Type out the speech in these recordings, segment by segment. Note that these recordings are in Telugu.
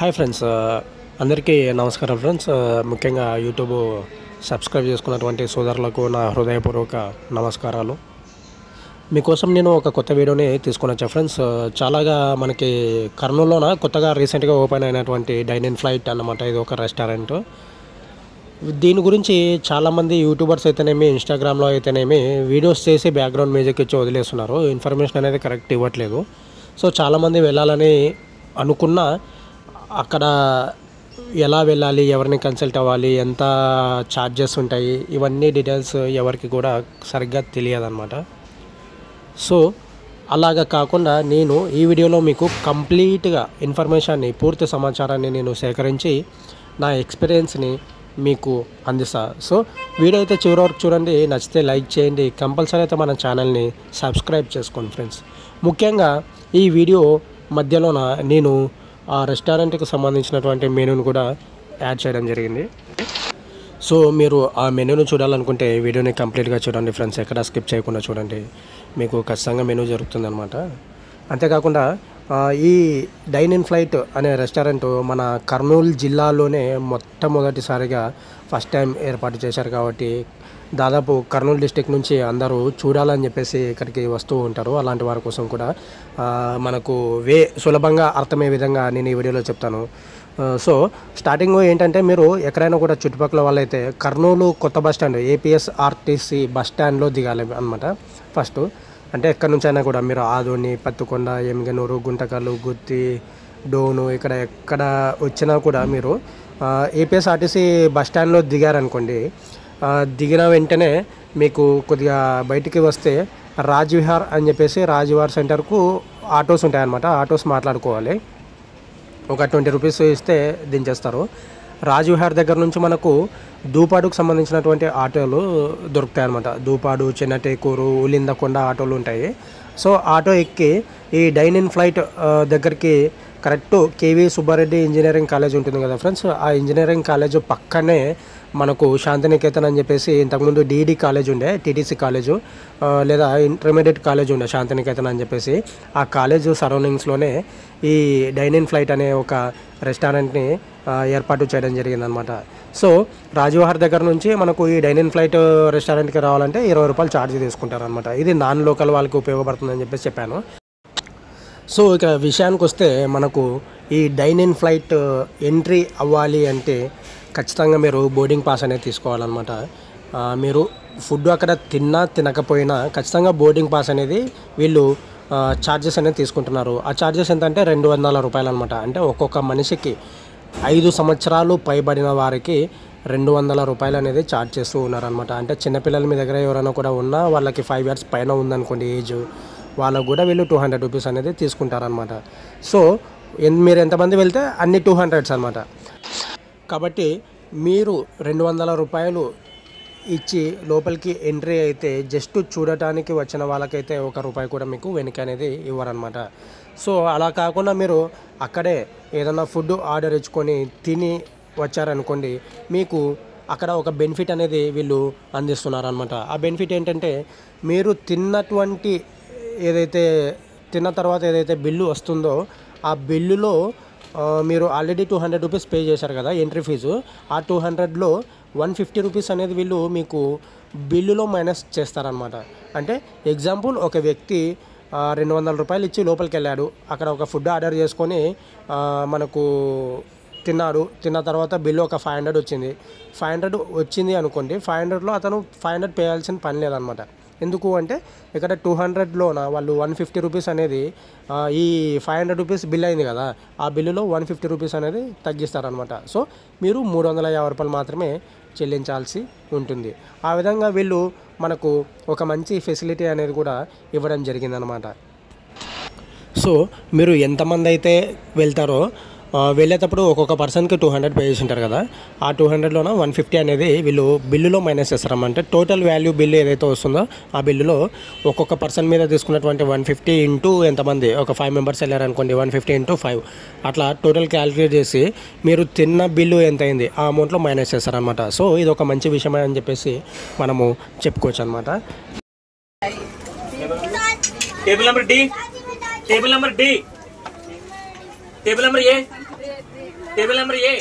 హాయ్ ఫ్రెండ్స్ అందరికీ నమస్కారం ఫ్రెండ్స్ ముఖ్యంగా యూట్యూబ్ సబ్స్క్రైబ్ చేసుకున్నటువంటి సోదరులకు నా హృదయపూర్వక నమస్కారాలు మీకోసం నేను ఒక కొత్త వీడియోని తీసుకొని వచ్చా ఫ్రెండ్స్ చాలాగా మనకి కర్నూలులోన కొత్తగా రీసెంట్గా ఓపెన్ అయినటువంటి డైనింగ్ ఫ్లైట్ అన్నమాట ఇది ఒక రెస్టారెంట్ దీని గురించి చాలామంది యూట్యూబర్స్ అయితేనేమి ఇన్స్టాగ్రామ్లో అయితేనేమి వీడియోస్ చేసి బ్యాక్గ్రౌండ్ మ్యూజిక్ ఇచ్చి వదిలేస్తున్నారు ఇన్ఫర్మేషన్ అనేది కరెక్ట్ ఇవ్వట్లేదు సో చాలామంది వెళ్ళాలని అనుకున్నా అక్కడ ఎలా వెళ్ళాలి ఎవరిని కన్సల్ట్ అవ్వాలి ఎంత ఛార్జెస్ ఉంటాయి ఇవన్నీ డీటెయిల్స్ ఎవరికి కూడా సరిగ్గా తెలియదు అనమాట సో అలాగా కాకుండా నేను ఈ వీడియోలో మీకు కంప్లీట్గా ఇన్ఫర్మేషన్ని పూర్తి సమాచారాన్ని నేను సేకరించి నా ఎక్స్పీరియన్స్ని మీకు అందిస్తా సో వీడియో అయితే చివరి వరకు చూడండి నచ్చితే లైక్ చేయండి కంపల్సరీ అయితే మన ఛానల్ని సబ్స్క్రైబ్ చేసుకోండి ఫ్రెండ్స్ ముఖ్యంగా ఈ వీడియో మధ్యలోన నేను ఆ రెస్టారెంట్కి సంబంధించినటువంటి మెనూని కూడా యాడ్ చేయడం జరిగింది సో మీరు ఆ మెనూను చూడాలనుకుంటే వీడియోని కంప్లీట్గా చూడండి ఫ్రెండ్స్ ఎక్కడ స్కిప్ చేయకుండా చూడండి మీకు ఖచ్చితంగా మెనూ జరుగుతుంది అనమాట అంతేకాకుండా ఆ, ఈ డైన్ ఇన్ ఫ్లైట్ అనే రెస్టారెంట్ మన కర్నూలు జిల్లాలోనే మొట్టమొదటిసారిగా ఫస్ట్ టైం ఏర్పాటు చేశారు కాబట్టి దాదాపు కర్నూలు డిస్టిక్ నుంచి అందరూ చూడాలని చెప్పేసి ఇక్కడికి వస్తూ ఉంటారు అలాంటి వారి కోసం కూడా ఆ, మనకు వే సులభంగా అర్థమయ్యే విధంగా నేను ఈ వీడియోలో చెప్తాను ఆ, సో స్టార్టింగ్ ఏంటంటే మీరు ఎక్కడైనా కూడా చుట్టుపక్కల వాళ్ళైతే కర్నూలు కొత్త bus stand APS RTC bus స్టాండ్లో దిగాలి అనమాట ఫస్ట్ అంటే ఎక్కడి నుంచి అయినా కూడా మీరు ఆదోని పత్తుకొండ ఎమ్గనూరు గుంటకల్లు గుత్తి డోను ఇక్కడ ఎక్కడ వచ్చినా కూడా మీరు ఏపీఎస్ ఆర్టీసీ బస్ స్టాండ్లో దిగారనుకోండి ఆ, దిగిన వెంటనే మీకు కొద్దిగా బయటికి వస్తే రాజ్ విహార్ అని చెప్పేసి రాజ్ విహార్ సెంటర్కు ఆటోస్ ఉంటాయన్నమాట ఆటోస్ మాట్లాడుకోవాలి ఒక ట్వంటీ రూపీస్ ఇస్తే దించేస్తారు రాజ్ విహార్ దగ్గర నుంచి మనకు దూపాడుకు సంబంధించినటువంటి ఆటోలు దొరుకుతాయి అనమాట దూపాడు చిన్నటేకూరు ఉలిందకొండ ఆటోలు ఉంటాయి సో ఆటో ఎక్కి ఈ డైన్ ఇన్ ఫ్లైట్ ఆ, దగ్గరికి correct KV Subbareddy engineering college ఉంటుంది కదా ఫ్రెండ్స్ ఆ ఇంజనీరింగ్ కాలేజ్ పక్కనే మనకు శాంతినికేతన్ అని చెప్పేసి ఇంతకుముందు డీడీ కాలేజ్ ఉండే టీటీసీ కాలేజు ఆ, లేదా ఇంటర్మీడియట్ కాలేజ్ ఉండే శాంతినికేతన్ అని చెప్పేసి ఆ కాలేజ్ సరౌండింగ్స్లోనే ఈ డైన్ ఇన్ ఫ్లైట్ అనే ఒక రెస్టారెంట్ని ఆ, ఏర్పాటు చేయడం జరిగిందనమాట సో రాజవహార్ దగ్గర నుంచి మనకు ఈ డైన్ ఇన్ ఫ్లైట్ రెస్టారెంట్కి రావాలంటే ఇరవై రూపాయలు ఛార్జ్ తీసుకుంటారనమాట ఇది నాన్ లోకల్ వాళ్ళకి ఉపయోగపడుతుందని చెప్పేసి చెప్పాను సో ఇక విషయానికి వస్తే మనకు ఈ డైన్ ఇన్ ఫ్లైట్ ఎంట్రీ అవ్వాలి అంటే ఖచ్చితంగా మీరు బోర్డింగ్ పాస్ అనేది తీసుకోవాలన్నమాట ఆ, మీరు ఫుడ్ అక్కడ తిన్నా తినకపోయినా ఖచ్చితంగా బోర్డింగ్ పాస్ అనేది వీళ్ళు ఛార్జెస్ అనేది తీసుకుంటున్నారు ఆ ఛార్జెస్ ఎంత అంటే రెండు వందల రూపాయలు అనమాట అంటే ఒక్కొక్క మనిషికి ఐదు సంవత్సరాలు పైబడిన వారికి రెండు వందల రూపాయలు అనేది ఛార్జ్ చేస్తూ ఉన్నారనమాట అంటే చిన్నపిల్లల మీ దగ్గర ఎవరైనా కూడా ఉన్నా వాళ్ళకి ఫైవ్ ఇయర్స్ పైన ఉందనుకోండి ఏజ్ వాళ్ళకు కూడా వీళ్ళు టూ హండ్రెడ్ రూపీస్ అనేది తీసుకుంటారనమాట సో ఎన్- మీరు ఎంతమంది వెళ్తే అన్ని టూ హండ్రెడ్స్ అనమాట కాబట్టి మీరు రెండు వందల రూపాయలు ఇచ్చి లోపలికి ఎంట్రీ అయితే జస్ట్ చూడటానికి వచ్చిన వాళ్ళకైతే ఒక రూపాయి కూడా మీకు వెనక అనేది ఇవ్వరనమాట సో అలా కాకుండా మీరు అక్కడే ఏదైనా ఫుడ్ ఆర్డర్ ఇచ్చుకొని తిని వచ్చారనుకోండి మీకు అక్కడ ఒక బెనిఫిట్ అనేది వీళ్ళు అందిస్తున్నారనమాట ఆ బెనిఫిట్ ఏంటంటే మీరు తిన్నటువంటి ఏదైతే తిన్న తర్వాత ఏదైతే బిల్లు వస్తుందో ఆ బిల్లులో ఆ, మీరు already two hundred rupees pay చేశారు కదా ఎంట్రీ ఫీజు ఆ టూ హండ్రెడ్లో వన్ ఫిఫ్టీ రూపీస్ అనేది వీళ్ళు మీకు బిల్లులో మైనస్ చేస్తారనమాట అంటే ఎగ్జాంపుల్ ఒక వ్యక్తి ఆ, రెండు వందల రూపాయలు ఇచ్చి లోపలికి వెళ్ళాడు అక్కడ ఒక ఫుడ్ ఆర్డర్ చేసుకొని ఆ, మనకు తిన్నాడు తిన్న తర్వాత బిల్లు ఒక ఫైవ్ హండ్రెడ్ వచ్చింది ఫైవ్ హండ్రెడ్ వచ్చింది అనుకోండి ఫైవ్ హండ్రెడ్లో అతను ఫైవ్ హండ్రెడ్ పే చేయాల్సిన పని లేదనమాట ఎందుకు అంటే ఇక్కడ టూ హండ్రెడ్లోన వాళ్ళు వన్ ఫిఫ్టీ రూపీస్ అనేది ఆ, ఈ ఫైవ్ హండ్రెడ్ రూపీస్ బిల్ అయింది కదా ఆ బిల్లులో వన్ ఫిఫ్టీ రూపీస్ అనేది తగ్గిస్తారనమాట సో మీరు మూడు వందల యాభై రూపాయలు మాత్రమే చెల్లించాల్సి ఉంటుంది ఆ విధంగా వీళ్ళు మనకు ఒక మంచి ఫెసిలిటీ అనేది కూడా ఇవ్వడం జరిగిందనమాట సో మీరు ఎంతమంది అయితే వెళ్తారో ఆ, వెళ్ళేటప్పుడు ఒక్కొక్క పర్సన్కి టూ హండ్రెడ్ పే చేసి ఉంటారు కదా ఆ టూ హండ్రెడ్లోన వన్ ఫిఫ్టీ అనేది వీళ్ళు బిల్లులో మైనస్ చేస్తారన్నమాట టోటల్ వాల్యూ బిల్లు ఏదైతే వస్తుందో ఆ బిల్లులో ఒక్కొక్క పర్సన్ మీద తీసుకున్నటువంటి వన్ ఫిఫ్టీ ఇంటూ ఎంతమంది ఒక ఫైవ్ మెంబర్స్ వెళ్ళారనుకోండి వన్ ఫిఫ్టీ ఇంటూ ఫైవ్ అట్లా టోటల్ క్యాలిక్యులేట్ చేసి మీరు తిన్న బిల్లు ఎంత అయింది ఆ అమౌంట్లో మైనస్ చేస్తారనమాట సో ఇది ఒక మంచి విషయమే అని చెప్పేసి మనము చెప్పుకోవచ్చు అనమాట table number D table number D table number ये टेबल नंबर ए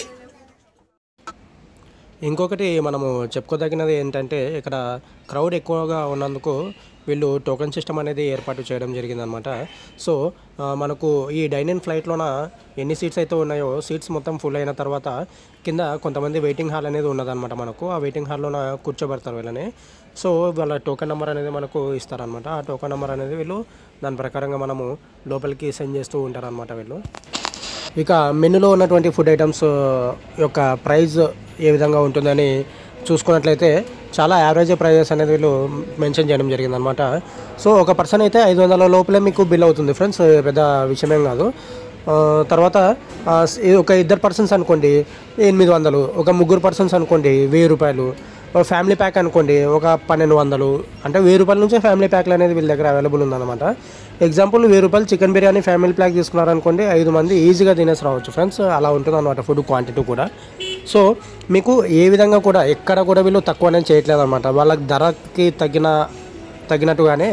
ఇంకొకటి మనము చెప్పుకోదగినది ఏంటంటే ఇక్కడ క్రౌడ్ ఎక్కువగా ఉన్నందుకు వీళ్ళు టోకెన్ సిస్టమ్ అనేది ఏర్పాటు చేయడం జరిగిందనమాట సో ఆ, మనకు ఈ డైనింగ్ ఫ్లైట్లోన ఎన్ని సీట్స్ అయితే ఉన్నాయో సీట్స్ మొత్తం ఫుల్ అయిన తర్వాత కింద కొంతమంది వెయిటింగ్ హాల్ అనేది ఉన్నదన్నమాట మనకు ఆ వెయిటింగ్ హాల్లోన కూర్చోబెడతారు వీళ్ళని సో వాళ్ళ టోకెన్ నెంబర్ అనేది మనకు ఇస్తారనమాట ఆ టోకెన్ నెంబర్ అనేది వీళ్ళు దాని ప్రకారంగా మనము లోపలికి సెండ్ చేస్తూ ఉంటారనమాట వీళ్ళు ఇక మెనూలో ఉన్నటువంటి ఫుడ్ ఐటమ్స్ యొక్క ప్రైస్ ఏ విధంగా ఉంటుందని చూసుకున్నట్లయితే చాలా యావరేజ్ ప్రైజెస్ అనేది వీళ్ళు మెన్షన్ చేయడం జరిగిందనమాట సో ఒక పర్సన్ అయితే ఐదు వందల లోపలే మీకు బిల్ అవుతుంది ఫ్రెండ్స్ పెద్ద విషయమేం కాదు ఆ, తర్వాత ఆ, స్- ఒక ఇద్దరు పర్సన్స్ అనుకోండి ఎనిమిది వందలు ఒక ముగ్గురు పర్సన్స్ అనుకోండి వెయ్యి రూపాయలు ఒక ఫ్యామిలీ ప్యాక్ అనుకోండి ఒక పన్నెండు వందలు అంటే వెయ్యి రూపాయల నుంచే ఫ్యామిలీ ప్యాక్లు అనేది వీళ్ళ దగ్గర అవైలబుల్ ఉందన్నమాట ఎగ్జాంపుల్ వెయ్యి రూపాయలు చికెన్ బిర్యానీ ఫ్యామిలీ ప్యాక్ తీసుకున్నారనుకోండి ఐదు మంది ఈజీగా తినేసి రావచ్చు ఫ్రెండ్స్ అలా ఉంటుంది అనమాట ఫుడ్ క్వాంటిటీ కూడా సో మీకు ఏ విధంగా కూడా ఎక్కడ కూడా వీళ్ళు తక్కువ అనేది చేయట్లేదు అనమాట వాళ్ళ ధరకి తగిన తగినట్టుగానే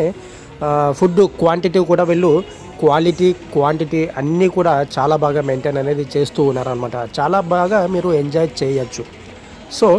ఫుడ్ క్వాంటిటీ కూడా వీళ్ళు క్వాలిటీ క్వాంటిటీ అన్నీ కూడా చాలా బాగా మెయింటైన్ అనేది చేస్తూ ఉన్నారనమాట చాలా బాగా మీరు ఎంజాయ్ చేయొచ్చు సో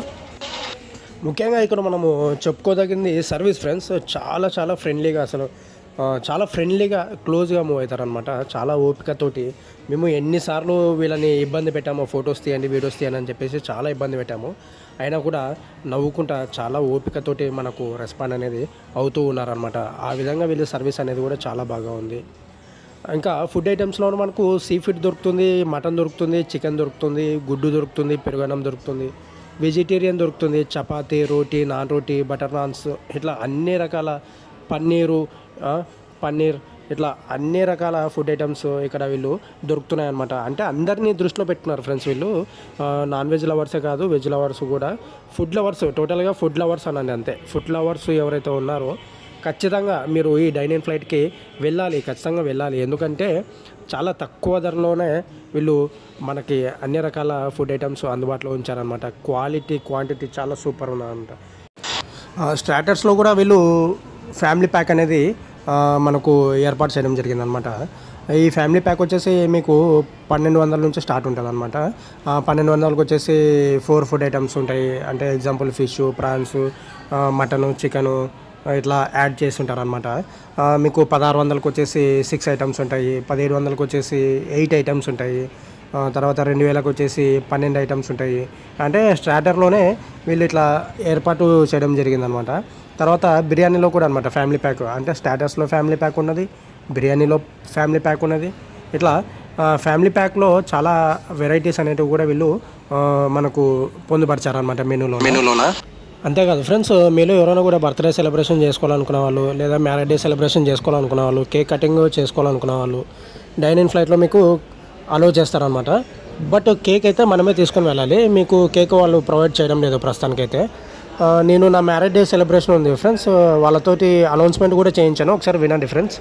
ముఖ్యంగా ఇక్కడ మనము చెప్పుకోదగింది సర్వీస్ ఫ్రెండ్స్ చాలా చాలా ఫ్రెండ్లీగా అసలు ఆ, చాలా ఫ్రెండ్లీగా క్లోజ్గా మూవ్ అవుతారనమాట చాలా ఓపికతోటి మేము ఎన్నిసార్లు వీళ్ళని ఇబ్బంది పెట్టామో ఫొటోస్ తీయండి వీడియోస్ తీయండి అని చెప్పేసి చాలా ఇబ్బంది పెట్టాము అయినా కూడా నవ్వుకుంటా చాలా ఓపికతోటి మనకు రెస్పాండ్ అనేది అవుతూ ఉన్నారనమాట ఆ విధంగా వీళ్ళ సర్వీస్ అనేది కూడా చాలా బాగా ఉంది ఇంకా ఫుడ్ ఐటమ్స్లో మనకు సీ ఫుడ్ దొరుకుతుంది మటన్ దొరుకుతుంది చికెన్ దొరుకుతుంది గుడ్డు దొరుకుతుంది పెరుగన్నం దొరుకుతుంది వెజిటేరియన్ దొరుకుతుంది చపాతీ రోటీ నాన్ రోటీ బటర్ నాన్స్ ఇట్లా అన్ని రకాల పన్నీరు ఆ, పన్నీర్ ఇట్లా అన్ని రకాల ఫుడ్ ఐటమ్స్ ఇక్కడ వీళ్ళు దొరుకుతున్నాయి అనమాట అంటే అందరినీ దృష్టిలో పెట్టుకున్నారు ఫ్రెండ్స్ వీళ్ళు ఆ, నాన్ వెజ్ లవర్సే కాదు వెజ్ లవర్స్ కూడా ఫుడ్ లవర్స్ టోటల్గా ఫుడ్ లవర్స్ అనండి అంతే ఫుడ్ లవర్స్ ఎవరైతే ఉన్నారో ఖచ్చితంగా మీరు ఈ డైనింగ్ ఫ్లైట్కి వెళ్ళాలి ఖచ్చితంగా వెళ్ళాలి ఎందుకంటే చాలా తక్కువ ధరలోనే వీళ్ళు మనకి అన్ని రకాల ఫుడ్ ఐటమ్స్ అందుబాటులో ఉంచారనమాట క్వాలిటీ క్వాంటిటీ చాలా సూపర్ ఉన్నారనమాట స్టార్టర్స్లో కూడా వీళ్ళు ఫ్యామిలీ ప్యాక్ అనేది ఆ, మనకు ఏర్పాటు చేయడం జరిగిందనమాట ఈ ఫ్యామిలీ ప్యాక్ వచ్చేసి మీకు పన్నెండు వందల నుంచి స్టార్ట్ ఉంటుంది అనమాట పన్నెండు వందలకు వచ్చేసి ఫోర్ ఫుడ్ ఐటమ్స్ ఉంటాయి అంటే example fish prawns mutton chicken ఇట్లా యాడ్ చేసి ఉంటారు అనమాట మీకు పదహారు వందలకు వచ్చేసి సిక్స్ ఐటమ్స్ ఉంటాయి పదిహేడు వందలకు వచ్చేసి ఎయిట్ ఐటమ్స్ ఉంటాయి ఆ, తర్వాత రెండు వేలకు వచ్చేసి పన్నెండు ఐటమ్స్ ఉంటాయి అంటే స్టార్టర్లోనే వీళ్ళు ఇట్లా ఏర్పాటు చేయడం జరిగిందనమాట తర్వాత బిర్యానీలో కూడా అనమాట ఫ్యామిలీ ప్యాక్ అంటే స్టార్టర్స్లో ఫ్యామిలీ ప్యాక్ ఉన్నది బిర్యానీలో ఫ్యామిలీ ప్యాక్ ఉన్నది ఇట్లా ఆ, ఫ్యామిలీ ప్యాక్లో చాలా వెరైటీస్ అనేటివి కూడా వీళ్ళు ఆ, మనకు పొందుపరిచారనమాట మెనూలో మెనూలోన అంతేకాదు ఫ్రెండ్స్ మీలో ఎవరైనా కూడా బర్త్డే సెలబ్రేషన్ చేసుకోవాలనుకునే వాళ్ళు లేదా మ్యారేజ్ డే సెలబ్రేషన్ చేసుకోవాలనుకునే వాళ్ళు కేక్ కటింగ్ చేసుకోవాలనుకునే వాళ్ళు డైనింగ్ ఫ్లైట్లో మీకు అలో చేస్తారనమాట బట్ కేక్ అయితే మనమే తీసుకొని వెళ్ళాలి మీకు కేక్ వాళ్ళు ప్రొవైడ్ చేయడం లేదు ప్రస్తుతానికైతే ఆ, నేను నా మ్యారేజ్ డే సెలబ్రేషన్ ఉంది ఫ్రెండ్స్ వాళ్ళతోటి అనౌన్స్మెంట్ కూడా చేయించాను ఒకసారి వినండి friends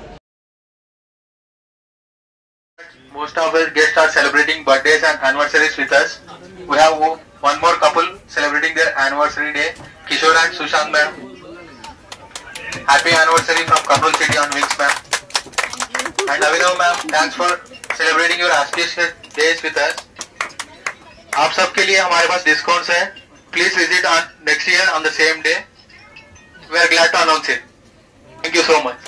Most of our guests are celebrating birthdays and anniversaries with us. We have o- one more couple celebrating their anniversary day, Kishore and Sushant ma'am. Happy anniversary from Kurnool City on Wings ma'am. And Avinav ma'am, thanks for celebrating your auspicious days with us. आप सबके लिए हमारे पास डिस्काउंट्स हैं please visit on next year on the same day we are glad to announce it thank you so much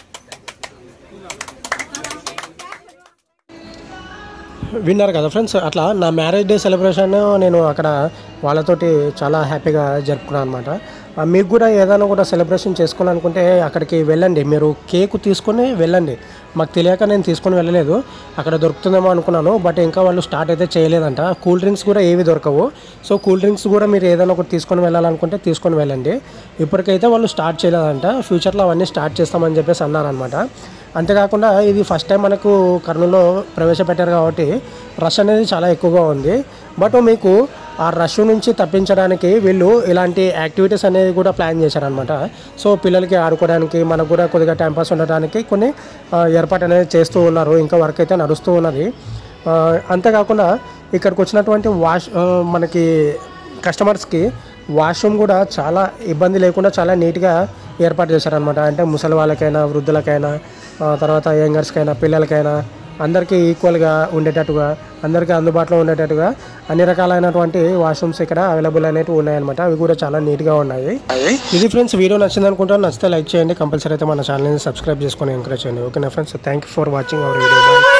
విన్నారు కదా ఫ్రెండ్స్ అట్లా నా మ్యారేజ్ డే సెలబ్రేషన్ నేను అక్కడ వాళ్ళతోటి చాలా హ్యాపీగా జరుపుకున్నాను అనమాట మీకు కూడా ఏదైనా కూడా సెలబ్రేషన్ చేసుకోవాలనుకుంటే అక్కడికి వెళ్ళండి మీరు కేక్ తీసుకొని వెళ్ళండి మాకు తెలియక నేను తీసుకొని వెళ్ళలేదు అక్కడ దొరుకుతుందేమో అనుకున్నాను బట్ ఇంకా వాళ్ళు స్టార్ట్ అయితే చేయలేదంట కూల్ డ్రింక్స్ కూడా ఏవి దొరకవు సో కూల్ డ్రింక్స్ కూడా మీరు ఏదైనా ఒకటి తీసుకొని వెళ్ళాలనుకుంటే తీసుకొని వెళ్ళండి ఇప్పటికైతే వాళ్ళు స్టార్ట్ చేయలేదంట ఫ్యూచర్లో అవన్నీ స్టార్ట్ చేస్తామని చెప్పేసి అన్నారనమాట అంతేకాకుండా ఇది ఫస్ట్ టైం మనకు కర్నూలులో ప్రవేశపెట్టారు కాబట్టి రష్ అనేది చాలా ఎక్కువగా ఉంది బట్ మీకు ఆ రష్ నుంచి తప్పించడానికి వీళ్ళు ఇలాంటి యాక్టివిటీస్ అనేది కూడా ప్లాన్ చేశారనమాట సో పిల్లలకి ఆడుకోవడానికి మనకు కూడా కొద్దిగా టైంపాస్ ఉండడానికి కొన్ని ఆ, ఏర్పాటు అనేది చేస్తూ ఉన్నారు ఇంకా వర్క్ అయితే నడుస్తూ ఉన్నది ఆ, అంతేకాకుండా ఇక్కడికి వచ్చినటువంటి వాష్ ఆ, మనకి కస్టమర్స్కి వాష్రూమ్ కూడా చాలా ఇబ్బంది లేకుండా చాలా నీట్గా ఏర్పాటు చేశారనమాట అంటే ముసలి వాళ్ళకైనా వృద్ధులకైనా ఆ, తర్వాత యంగర్స్కైనా పిల్లలకైనా అందరికీ ఈక్వల్గా ఉండేటట్టుగా అందరికీ అందుబాటులో ఉండేటట్టుగా అన్ని రకాలైనటువంటి వాష్రూమ్స్ ఇక్కడ అవైలబుల్ అనేవి ఉన్నాయన్నమాట అవి కూడా చాలా నీట్గా ఉన్నాయి ఇది ఫ్రెండ్స్ వీడియో నచ్చింది అనుకుంటాను నచ్చితే లైక్ చేయండి కంపల్సరీ అయితే మన ఛానల్ని సబ్స్క్రైబ్ చేసుకొని ఎంకరేజ్ చేయండి ఓకేనా friends thank you for watching our video